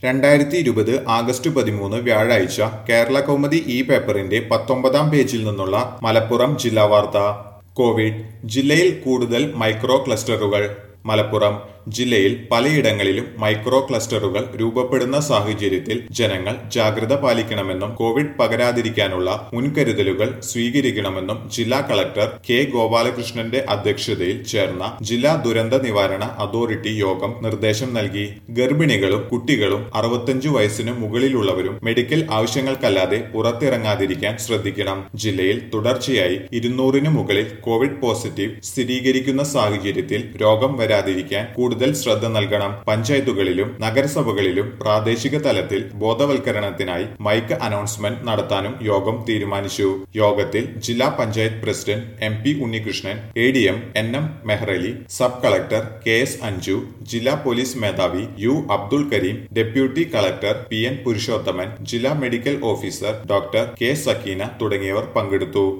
രണ്ടായിരത്തി ഇരുപത് ആഗസ്റ്റ് പതിമൂന്ന് വ്യാഴാഴ്ച കേരള കൗമുദി ഇ പേപ്പറിന്റെ പത്തൊമ്പതാം പേജിൽ നിന്നുള്ള മലപ്പുറം ജില്ലാ വാർത്ത കോവിഡ് ജില്ലയിൽ കൂടുതൽ മൈക്രോ ക്ലസ്റ്ററുകൾ മലപ്പുറം ജില്ലയിൽ പലയിടങ്ങളിലും മൈക്രോ ക്ലസ്റ്ററുകൾ രൂപപ്പെടുന്ന സാഹചര്യത്തിൽ ജനങ്ങൾ ജാഗ്രത പാലിക്കണമെന്നും കോവിഡ് പകരാതിരിക്കാനുള്ള മുൻകരുതലുകൾ സ്വീകരിക്കണമെന്നും ജില്ലാ കളക്ടർ കെ ഗോപാലകൃഷ്ണന്റെ അധ്യക്ഷതയിൽ ചേർന്ന ജില്ലാ ദുരന്ത നിവാരണ അതോറിറ്റി യോഗം നിർദ്ദേശം നൽകി ഗർഭിണികളും കുട്ടികളും അറുപത്തഞ്ചു വയസ്സിന് മുകളിലുള്ളവരും മെഡിക്കൽ ആവശ്യങ്ങൾക്കല്ലാതെ പുറത്തിറങ്ങാതിരിക്കാൻ ശ്രദ്ധിക്കണം ജില്ലയിൽ തുടർച്ചയായി ഇരുന്നൂറിന് മുകളിൽ കോവിഡ് പോസിറ്റീവ് സ്ഥിരീകരിക്കുന്ന സാഹചര്യത്തിൽ രോഗം വരാതിരിക്കാൻ കൂടുതൽ ശ്രദ്ധ നൽകണം പഞ്ചായത്തുകളിലും നഗരസഭകളിലും പ്രാദേശിക തലത്തിൽ ബോധവൽക്കരണത്തിനായി മൈക്ക് അനൗൺസ്മെന്റ് നടത്താനും യോഗം തീരുമാനിച്ചു യോഗത്തിൽ ജില്ലാ panchayat president M P Unnikrishnan A D M N M Mehrali sub collector K S Anju ജില്ലാ പോലീസ് മേധാവി U Abdul Kareem deputy collector P N Purushothaman ജില്ലാ medical officer doctor K Sakeena തുടങ്ങിയവർ പങ്കെടുത്തു